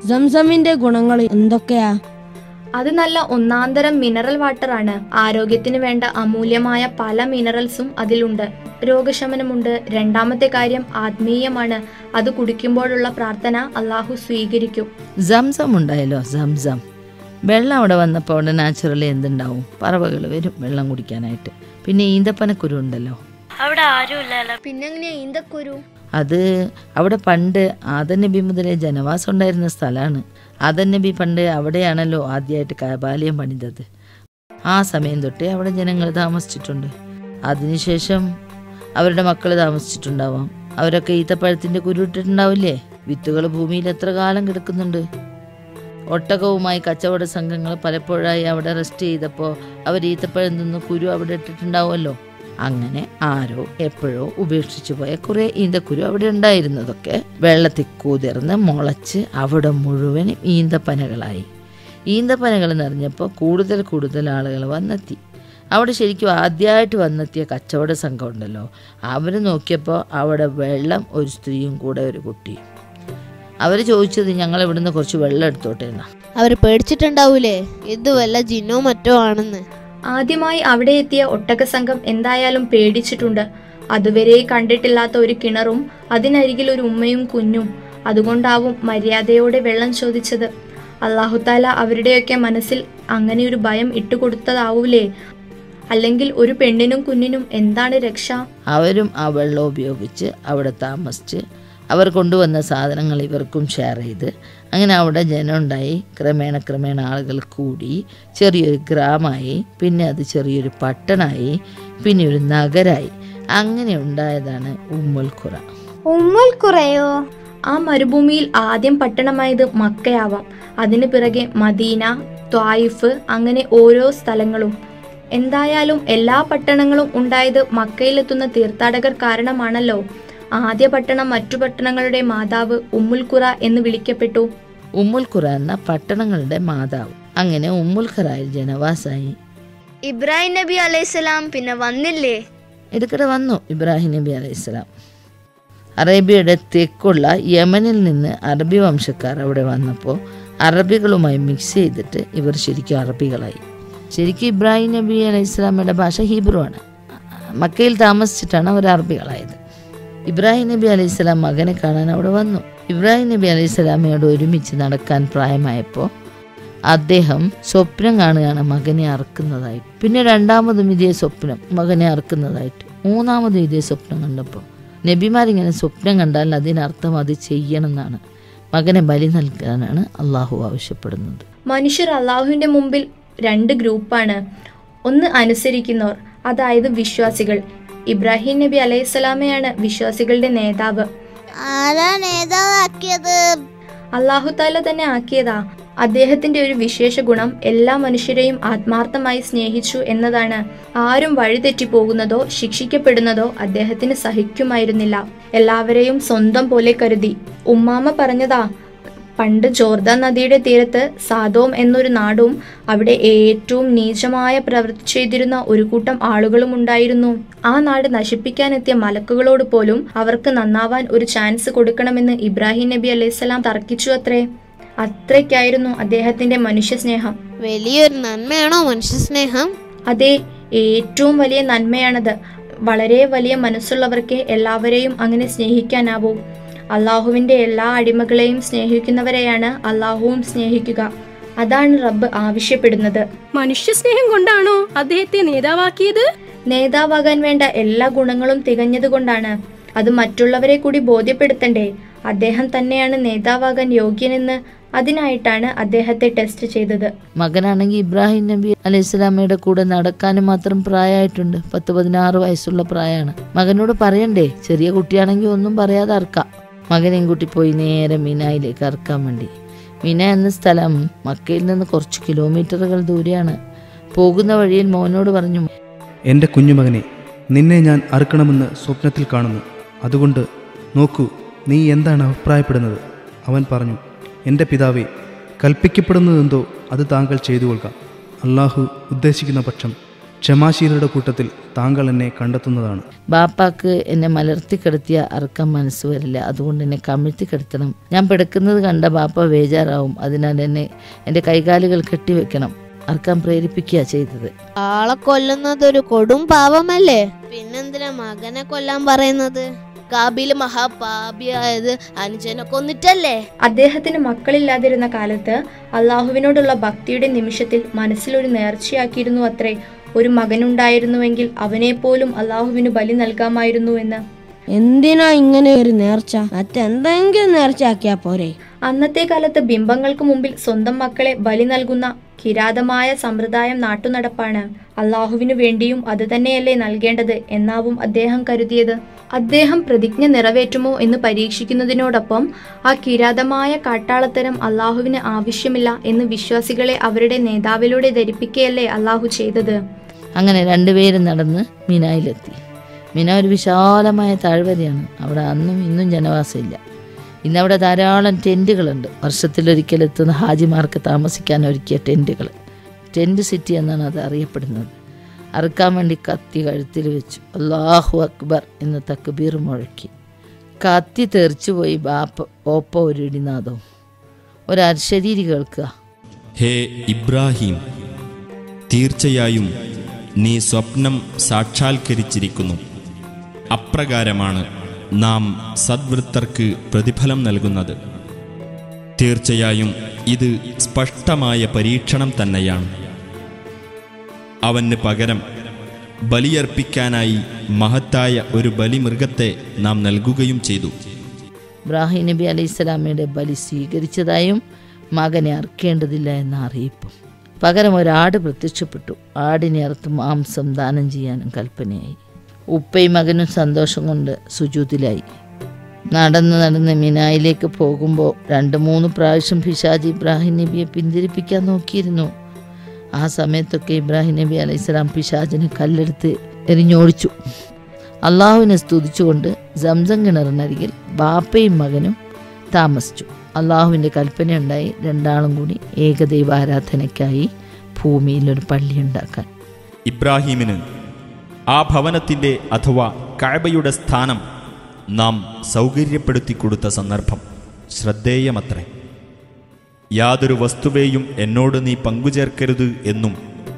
സംസമിന്റെ ഗുണങ്ങൾ എന്തൊക്കെയാ അത് നല്ല ഒന്നാന്തരം മിനറൽ വാട്ടർ ആണ് ആരോഗ്യത്തിന് വേണ്ട അമൂല്യമായ പല മിനറൽസും അതിലുണ്ട് രോഗശമനമുണ്ട് രണ്ടാമത്തെ കാര്യം ആത്മീയമാണ് അത് കുടിക്കുമ്പോഴുള്ള പ്രാർത്ഥന അള്ളാഹു സ്വീകരിക്കും സംസം ഉണ്ടായല്ലോ സംസം വെള്ളം അവിടെ വന്നപ്പോൾ അവിടെ നാച്ചുറലി എന്തുണ്ടാവും പറവകൾ വരും വെള്ളം കുടിക്കാനായിട്ട് പിന്നെ ഈന്തപ്പനക്കുരു ഉണ്ടല്ലോ പിന്നെങ്ങനെയാ ഈന്തക്കുരു അത് അവിടെ പണ്ട് ആദൻ നബി മുതലേ ജനവാസം ഉണ്ടായിരുന്ന സ്ഥലമാണ് ആദൻ നബി പണ്ട് അവിടെയാണല്ലോ ആദ്യമായിട്ട് കബാലയം പണിതത് ആ സമയം തൊട്ടേ അവിടെ ജനങ്ങൾ താമസിച്ചിട്ടുണ്ട് അതിനുശേഷം അവരുടെ മക്കൾ താമസിച്ചിട്ടുണ്ടാവാം അവരൊക്കെ ഈത്തപ്പഴത്തിൻ്റെ കുരുട്ടിട്ടുണ്ടാവില്ലേ വിത്തുകൾ ഭൂമിയിൽ എത്ര കാലം കിടക്കുന്നുണ്ട് ഒട്ടകവുമായി കച്ചവട സംഘങ്ങൾ പലപ്പോഴായി അവിടെ റെസ്റ്റ് ചെയ്തപ്പോൾ അവർ ഈത്തപ്പഴം നിന്ന് കുരു അവിടെ ഇട്ടിട്ടുണ്ടാവുമല്ലോ അങ്ങനെ ആരോ എപ്പോഴോ ഉപേക്ഷിച്ചു പോയ കുറേ ഈന്തക്കുരു അവിടെ ഉണ്ടായിരുന്നതൊക്കെ വെള്ളത്തിൽ കുതിർന്ന് മുളച്ച് അവിടെ മുഴുവനും ഈന്തപ്പനകളായി ഈന്തപ്പനകൾ നിറഞ്ഞപ്പോൾ കൂടുതൽ കൂടുതൽ ആളുകൾ വന്നെത്തി അവിടെ ശരിക്കും ആദ്യമായിട്ട് വന്നെത്തിയ കച്ചവട സംഘം ഉണ്ടല്ലോ അവർ നോക്കിയപ്പോൾ അവിടെ വെള്ളം ഒരു സ്ത്രീയും കൂടെ ഒരു കുട്ടിയും അവർ ചോദിച്ചത് ഞങ്ങൾ ഇവിടുന്ന് കുറച്ച് വെള്ളം എടുത്തോട്ടെ എന്നാ അവര് പേടിച്ചിട്ടുണ്ടാവൂലേ ഇത് വല്ല ജിന്നോ മറ്റോ ആണെന്ന് ആദ്യമായി അവിടെ എത്തിയ ഒട്ടക സംഘം എന്തായാലും പേടിച്ചിട്ടുണ്ട് അതുവരെ കണ്ടിട്ടില്ലാത്ത ഒരു കിണറും അതിനരികിൽ ഒരു ഉമ്മയും കുഞ്ഞും അതുകൊണ്ടാവും മര്യാദയോടെ വെള്ളം ചോദിച്ചത് അള്ളാഹുത്താല അവരുടെയൊക്കെ മനസ്സിൽ അങ്ങനെ ഒരു ഭയം ഇട്ടുകൊടുത്തതാവൂലേ അല്ലെങ്കിൽ ഒരു പെണ്ണിനും കുഞ്ഞിനും എന്താണ് രക്ഷ അവരും ആ വെള്ളം ഉപയോഗിച്ച് അവിടെ താമസിച്ച് അവർ കൊണ്ടുവന്ന സാധനങ്ങൾ ഇവർക്കും ഷെയർ ചെയ്ത് അങ്ങനെ അവിടെ ജനം ഉണ്ടായി ക്രമേണ ക്രമേണ ആളുകൾ കൂടി ചെറിയൊരു ഗ്രാമമായി പിന്നെ അത് ചെറിയൊരു പട്ടണമായി പിന്നെ ഒരു നഗരമായി അങ്ങനെ ഉണ്ടായതാണ് ഉമ്മുൽ ഖുറ ഉമ്മുൽ കുറയോ ആ മരുഭൂമിയിൽ ആദ്യം പട്ടണമായത് മക്കയാവാം അതിനു പിറകെ മദീന ത്വായിഫ് അങ്ങനെ ഓരോ സ്ഥലങ്ങളും എന്തായാലും എല്ലാ പട്ടണങ്ങളും ഉണ്ടായത് മക്കയിലെത്തുന്ന തീർത്ഥാടകർ കാരണമാണല്ലോ ആദ്യ പട്ടണം മറ്റു പട്ടണങ്ങളുടെ മാതാവ് ഉമ്മുൽ ഖുറ എന്ന് വിളിക്കപ്പെട്ടു ഉമ്മുൽ ഖുറ എന്ന പട്ടണങ്ങളുടെ മാതാവ് അങ്ങനെ ഉമ്മുൽ ഖുറായിൽ ജനവാസായി ഇബ്രാഹിം നബി അലൈഹിസ്സലാം പിന്നെ വന്നില്ലേ ഇടയ്ക്കിടെ വന്നു ഇബ്രാഹിം നബി അലൈഹിസ്സലാം അറേബ്യയുടെ തെക്കുള്ള യമനിൽ നിന്ന് അറബി വംശക്കാർ അവിടെ വന്നപ്പോൾ അറബികളുമായി മിക്സ് ചെയ്തിട്ട് ഇവർ ശരിക്കും അറബികളായി ശരിക്കും ഇബ്രാഹിം നബി അലൈഹി സ്വലാമയുടെ ഭാഷ ഹീബ്രു ആണ് മക്കയിൽ താമസിച്ചിട്ടാണ് അവർ അറബികളായത് ഇബ്രാഹിം നബി അലൈഹി സ്വലാം മകനെ കാണാൻ അവിടെ വന്നു ഇബ്രാഹിം നബി അലൈഹി സ്വലാമയോട് ഒരുമിച്ച് നടക്കാൻ പ്രായമായപ്പോൾ അദ്ദേഹം സ്വപ്നം കാണുകയാണ് മകനെ അറക്കുന്നതായിട്ട് പിന്നെ രണ്ടാമതും ഇതേ സ്വപ്നം മകനെ അറക്കുന്നതായിട്ട് മൂന്നാമതും ഇതേ സ്വപ്നം കണ്ടപ്പോൾ നബിമാരിങ്ങനെ സ്വപ്നം കണ്ടാൽ അതിനർത്ഥം അത് ചെയ്യണം എന്നാണ് മകനെ ബലി നൽകാനാണ് അള്ളാഹു ആവശ്യപ്പെടുന്നത് മനുഷ്യർ അള്ളാഹുവിന്റെ മുമ്പിൽ രണ്ട് ഗ്രൂപ്പാണ് ഒന്ന് അനുസരിക്കുന്നവർ അതായത് വിശ്വാസികൾ ഇബ്രാഹിം നബി അലൈഹിസ്സലാമയാണ് വിശ്വാസികളുടെ നേതാവ് ആരാ നേതാവാക്കിയത് അള്ളാഹു താല തന്നെ ആക്കിയതാ അദ്ദേഹത്തിന്റെ ഒരു വിശേഷ ഗുണം എല്ലാ മനുഷ്യരെയും ആത്മാർത്ഥമായി സ്നേഹിച്ചു എന്നതാണ് ആരും വഴിതെറ്റി പോകുന്നതോ ശിക്ഷിക്കപ്പെടുന്നതോ അദ്ദേഹത്തിന് സഹിക്കുമായിരുന്നില്ല എല്ലാവരെയും സ്വന്തം പോലെ കരുതി ഉമ്മാമ പറഞ്ഞതാ പണ്ട് ജോർദാൻ നദിയുടെ തീരത്ത് സാദോം എന്നൊരു നാടും അവിടെ ഏറ്റവും നീചമായ പ്രവൃത്തി ചെയ്തിരുന്ന ഒരു കൂട്ടം ആളുകളും ഉണ്ടായിരുന്നു ആ നാട് നശിപ്പിക്കാനെത്തിയ മലക്കുകളോട് പോലും അവർക്ക് നന്നാവാൻ ഒരു ചാൻസ് കൊടുക്കണമെന്ന് ഇബ്രാഹിം നബി അലൈഹിസ്സലാം തർക്കിച്ചു അത്രേ അത്രയ്ക്കായിരുന്നു അദ്ദേഹത്തിന്റെ മനുഷ്യസ്നേഹം വലിയൊരു നന്മയാണോ മനുഷ്യ സ്നേഹം അതെ ഏറ്റവും വലിയ നന്മയാണത് വളരെ വലിയ മനസ്സുള്ളവർക്ക് എല്ലാവരെയും അങ്ങനെ സ്നേഹിക്കാനാവൂ അള്ളാഹുവിന്റെ എല്ലാ അടിമകളെയും സ്നേഹിക്കുന്നവരെയാണ് അള്ളാഹുവും സ്നേഹിക്കുക അതാണ് റബ്ബ് ആവശ്യപ്പെടുന്നത് മനുഷ്യസ്നേഹം കൊണ്ടാണോ അദ്ദേഹത്തെ നേതാവാക്കിയത് നേതാവാകാൻ വേണ്ട എല്ലാ ഗുണങ്ങളും തികഞ്ഞതുകൊണ്ടാണ് അത് മറ്റുള്ളവരെ കൂടി ബോധ്യപ്പെടുത്തണ്ടേ അദ്ദേഹം തന്നെയാണ് നേതാവാകാൻ യോഗ്യനെന്ന് അതിനായിട്ടാണ് അദ്ദേഹത്തെ ടെസ്റ്റ് ചെയ്തത് മകനാണെങ്കിൽ ഇബ്രാഹിം നബി അലൈഹി സ്വലാമയുടെ കൂടെ നടക്കാനും മാത്രം പ്രായമായിട്ടുണ്ട് പത്ത് പതിനാറ് വയസ്സുള്ള പ്രായമാണ് മകനോട് പറയണ്ടേ ചെറിയ കുട്ടിയാണെങ്കിൽ ഒന്നും പറയാതെ അറക്കാം മകനെയും കൂട്ടി പോയി നേരെ മിനായിലേക്ക് അറക്കാൻ വേണ്ടി മിന എന്ന സ്ഥലം മക്കയിൽ നിന്ന് കുറച്ച് കിലോമീറ്ററുകൾ ദൂരെയാണ് പോകുന്ന വഴിയിൽ മോനോട് പറഞ്ഞു എൻ്റെ കുഞ്ഞുമകനെ നിന്നെ ഞാൻ അറുക്കണമെന്ന് സ്വപ്നത്തിൽ കാണുന്നു അതുകൊണ്ട് നോക്കൂ നീ എന്താണ് അഭിപ്രായപ്പെടുന്നത് അവൻ പറഞ്ഞു എൻ്റെ പിതാവേ കൽപ്പിക്കപ്പെടുന്നതെന്തോ അത് താങ്കൾ ചെയ്തു കൊള്ളുക അള്ളാഹു ഉദ്ദേശിക്കുന്ന പക്ഷം ക്ഷമാശീലരുടെ കൂട്ടത്തിൽ താങ്കൾ എന്നെ കണ്ടെത്തുന്നതാണ് ബാപ്പാക്ക് എന്നെ മലർത്തി കിടത്തിയ അറക്കാൻ മനസ്സ് വരില്ല അതുകൊണ്ട് എന്നെ കമിഴ്ത്തി കിടത്തണം ഞാൻ പിടക്കുന്നത് കണ്ട ബാപ്പ ബേജാറാവും അതിനാൽ എന്നെ എൻ്റെ കൈകാലുകൾ കെട്ടിവെക്കണം അറക്കാൻ പ്രേരിപ്പിക്കുക ചെയ്തത് ആളെ കൊല്ലുന്നത് ഒരു കൊടും പാപമല്ലേ പിന്നെന്തിനാ മകനെ കൊല്ലാൻ പറയുന്നത് കാബില് മഹാപാപിയായത് അനുജനെ കൊന്നിട്ടല്ലേ അദ്ദേഹത്തിന് മക്കളില്ലാതിരുന്ന കാലത്ത് അള്ളാഹുവിനോടുള്ള ഭക്തിയുടെ നിമിഷത്തിൽ മനസ്സിലൊരു നേർച്ചയാക്കിയിരുന്നു അത്രേ ഒരു മകനുണ്ടായിരുന്നുവെങ്കിൽ അവനെപ്പോലും അള്ളാഹുവിന് ബലി നൽകാമായിരുന്നു എന്ന് എന്തിനാ ഇങ്ങനെ ഒരു നേർച്ച മറ്റെന്തെങ്കിലും നേർച്ച ആക്കിയാ പോരെ അന്നത്തെ കാലത്ത് ബിംബങ്ങൾക്ക് മുമ്പിൽ സ്വന്തം മക്കളെ ബലി നൽകുന്ന കിരാതമായ സമ്പ്രദായം നാട്ടുനടപ്പാണ് അള്ളാഹുവിനു വേണ്ടിയും അത് തന്നെയല്ലേ നൽകേണ്ടത് എന്നാവും അദ്ദേഹം കരുതിയത് അദ്ദേഹം പ്രതിജ്ഞ നിറവേറ്റുമോ എന്ന് പരീക്ഷിക്കുന്നതിനോടൊപ്പം ആ കിരാതമായ കാട്ടാളത്തരം അള്ളാഹുവിന് ആവശ്യമില്ല എന്ന് വിശ്വാസികളെ അവരുടെ നേതാവിലൂടെ ധരിപ്പിക്കുകയല്ലേ അള്ളാഹു ചെയ്തത് അങ്ങനെ രണ്ടുപേരും നടന്ന് മിനായിലെത്തി മിന ഒരു വിശാലമായ താഴ്വരയാണ് അവിടെ അന്നും ഇന്നും ജനവാസമില്ല ഇന്നവിടെ ധാരാളം ടെൻറ്റുകളുണ്ട് വർഷത്തിലൊരിക്കലെത്തുന്ന ഹാജിമാർക്ക് താമസിക്കാൻ ഒരുക്കിയ ടെൻറ്റുകൾ ടെൻറ്റ് സിറ്റി എന്നാണ് അത് അറിയപ്പെടുന്നത് അറുക്കാൻ വേണ്ടി കത്തി കഴുത്തിൽ വെച്ചു അള്ളാഹു അക്ബർ എന്ന് തക്ബീർ മുഴക്കി കത്തി തെറിച്ചുപോയി ബാപ്പ ഓപ്പ ഒരു ഇടിനാദവും ഒരു അർശരീരി കേൾക്കുക ഹേ ഇബ്രാഹിം തീർച്ചയായും നീ സ്വപ്നം സാക്ഷാത്കരിച്ചിരിക്കുന്നു അപ്രകാരമാണ് നാം സദ്വൃത്തർക്ക് പ്രതിഫലം നൽകുന്നത് തീർച്ചയായും ഇത് സ്പഷ്ടമായ പരീക്ഷണം തന്നെയാണ് അവന് പകരം ബലിയർപ്പിക്കാനായി മഹത്തായ ഒരു ബലിമൃഗത്തെ നാം നൽകുകയും ചെയ്തു ഇബ്രാഹിം നബി അലൈഹി സ്വലാമയുടെ ബലി സ്വീകരിച്ചതായും മകനെ അറുക്കേണ്ടതില്ല എന്ന അറിയിപ്പും പകരം ഒരാട് പ്രത്യക്ഷപ്പെട്ടു ആടിനെ അറുത്ത് മാംസം ദാനം ചെയ്യാനും കൽപ്പനയായി ഉപ്പയും മകനും സന്തോഷം കൊണ്ട് സുജൂതിലായി നടന്ന് നടന്ന് മിനായിലേക്ക് പോകുമ്പോൾ രണ്ട് മൂന്ന് പ്രാവശ്യം പിശാജ് ഇബ്രാഹിം നബിയെ പിന്തിരിപ്പിക്കാൻ നോക്കിയിരുന്നു ആ സമയത്തൊക്കെ ഇബ്രാഹിം നബി അലൈഹി സ്വലാം പിശാജിന് കല്ലെടുത്ത് എറിഞ്ഞോടിച്ചു അള്ളാഹുവിനെ സ്തുതിച്ചുകൊണ്ട് സംസം കിണറിനരികിൽ ബാപ്പയും മകനും താമസിച്ചു അള്ളാഹുവിൻ്റെ കൽപ്പനയുണ്ടായി രണ്ടാളും കൂടി ഏകദൈവ ആരാധനയ്ക്കായി ഭൂമിയിൽ ഒരു പള്ളി ഉണ്ടാക്കാൻ ഇബ്രാഹീമിന് ആ ഭവനത്തിൻ്റെ അഥവാ കഅബയുടെ സ്ഥാനം നാം സൗകര്യപ്പെടുത്തി കൊടുത്ത സന്ദർഭം ശ്രദ്ധേയമത്രേ യാതൊരു വസ്തുവേയും എന്നോട് നീ പങ്കുചേർക്കരുത് എന്നും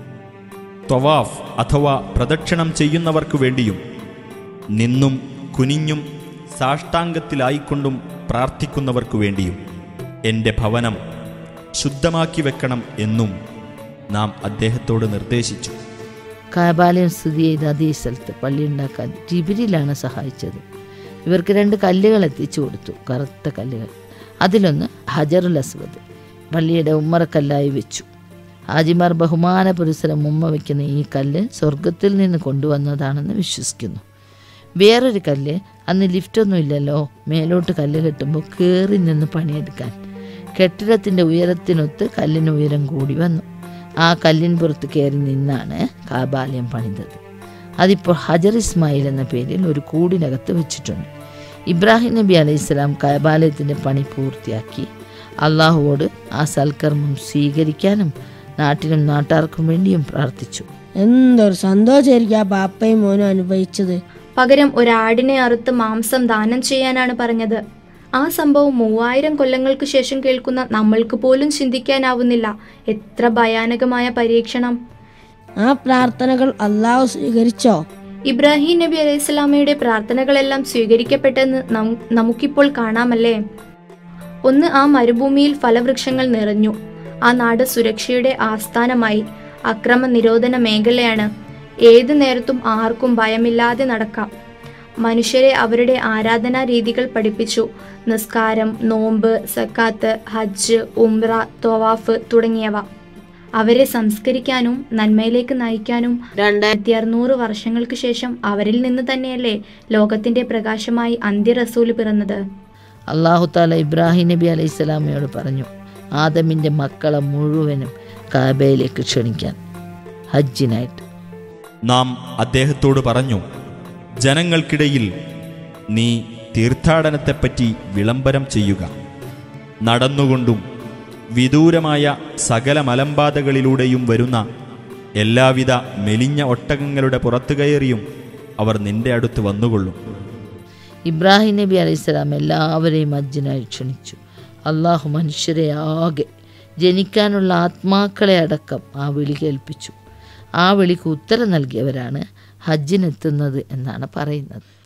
ത്വവാഫ് അഥവാ പ്രദക്ഷിണം ചെയ്യുന്നവർക്കു വേണ്ടിയും നിന്നും കുനിഞ്ഞും സാഷ്ടാംഗത്തിലായിക്കൊണ്ടും പ്രാർത്ഥിക്കുന്നവർക്കു വേണ്ടിയും എൻ്റെ ഭവനം ശുദ്ധമാക്കി വെക്കണം എന്നും നാം അദ്ദേഹത്തോട് നിർദ്ദേശിച്ചു കാബാലയം സ്ഥിതി ചെയ്ത അതേ സ്ഥലത്ത് പള്ളി ഉണ്ടാക്കാൻ ജിബിരിലാണ് സഹായിച്ചത് ഇവർക്ക് രണ്ട് കല്ലുകൾ എത്തിച്ചു കൊടുത്തു കറുത്ത കല്ലുകൾ അതിലൊന്ന് ഹജറുൽ അസ്വദ് പള്ളിയുടെ ഉമ്മറക്കല്ലായി വെച്ചു ഹാജിമാർ ബഹുമാന പുരസരം ഉമ്മ വയ്ക്കുന്ന ഈ കല്ല് സ്വർഗത്തിൽ നിന്ന് കൊണ്ടുവന്നതാണെന്ന് വിശ്വസിക്കുന്നു വേറൊരു കല്ല് അന്ന് ലിഫ്റ്റൊന്നും ഇല്ലല്ലോ മേലോട്ട് കല്ല് കെട്ടുമ്പോൾ കയറി നിന്ന് പണിയെടുക്കാൻ കെട്ടിടത്തിൻ്റെ ഉയരത്തിനൊത്ത് കല്ലിന് ഉയരം കൂടി വന്നു ആ കല്ലിൻ പുറത്ത് കയറി നിന്നാണ് കാബാലയം പണിതത് അതിപ്പോൾ ഹജർ ഇസ്മായിൽ എന്ന പേരിൽ ഒരു കൂടിനകത്ത് വെച്ചിട്ടുണ്ട് ഇബ്രാഹിം നബി അലൈഹി സ്വലാം കാബാലയത്തിൻ്റെ പണി പൂർത്തിയാക്കി അള്ളാഹുവോട് ആ സൽക്കർമ്മം സ്വീകരിക്കാനും നാട്ടിനും നാട്ടാർക്കും വേണ്ടിയും പ്രാർത്ഥിച്ചു എന്തൊരു സന്തോഷമായിരിക്കും ആ ബാപ്പയും മോനും അനുഭവിച്ചത് പകരം ഒരാടിനെ അറുത്ത് മാംസം ദാനം ചെയ്യാനാണ് പറഞ്ഞത് ആ സംഭവം മൂവായിരം കൊല്ലങ്ങൾക്ക് ശേഷം കേൾക്കുന്ന നമ്മൾക്ക് പോലും ചിന്തിക്കാനാവുന്നില്ല എത്ര ഭയാനകമായ പരീക്ഷണം ആ പ്രാർത്ഥനകൾ അള്ളാഹു സ്വീകരിച്ചോ ഇബ്രാഹിം നബി അലൈഹി സ്വലാമയുടെ പ്രാർത്ഥനകളെല്ലാം സ്വീകരിക്കപ്പെട്ടെന്ന് നം- നമുക്കിപ്പോൾ കാണാമല്ലേ ഒന്ന് ആ മരുഭൂമിയിൽ ഫലവൃക്ഷങ്ങൾ നിറഞ്ഞു ആ നാട് സുരക്ഷയുടെ ആസ്ഥാനമായി അക്രമ നിരോധന മേഖലയാണ് ഏതു നേരത്തും ആർക്കും ഭയമില്ലാതെ നടക്കാം മനുഷ്യരെ അവരുടെ ആരാധനാ രീതികൾ പഠിപ്പിച്ചു നിസ്കാരം നോമ്പ് സക്കാത്ത് ഹജ്ജ് ഉംറ തൊവാഫ് തുടങ്ങിയവ അവരെ സംസ്കരിക്കാനും നന്മയിലേക്ക് നയിക്കാനും രണ്ടായിരത്തി അറുന്നൂറ് വർഷങ്ങൾക്ക് ശേഷം അവരിൽ നിന്ന് തന്നെയല്ലേ ലോകത്തിന്റെ പ്രകാശമായി അന്ത്യ റസൂല് പിറന്നത് അള്ളാഹു താല ഇബ്രാഹിം നബി അലൈഹി സ്വലാമയോട് പറഞ്ഞു ആദമിൻ്റെ മക്കളെ മുഴുവനും കാബയിലേക്ക് ക്ഷണിക്കാൻ ഹജ്ജിനായിട്ട് നാം അദ്ദേഹത്തോട് പറഞ്ഞു ജനങ്ങൾക്കിടയിൽ നീ തീർത്ഥാടനത്തെപ്പറ്റി വിളംബരം ചെയ്യുക നടന്നുകൊണ്ടും വിദൂരമായ സകല മലമ്പാതകളിലൂടെയും വരുന്ന എല്ലാവിധ മെലിഞ്ഞ ഒട്ടകങ്ങളുടെ പുറത്തു കയറിയും അവർ നിന്റെ അടുത്ത് വന്നുകൊള്ളും ഇബ്രാഹിം നബി അലൈഹിസ്സലാം എല്ലാവരെയും ഹജ്ജിനായി ക്ഷണിച്ചു അള്ളാഹു മനുഷ്യരെ ആകെ ജനിക്കാനുള്ള ആത്മാക്കളെ അടക്കം ആ വിളി കേൾപ്പിച്ചു ആ വിളിക്ക് ഉത്തരം നൽകിയവരാണ് ഹജ്ജിനെത്തുന്നത് എന്നാണ് പറയുന്നത്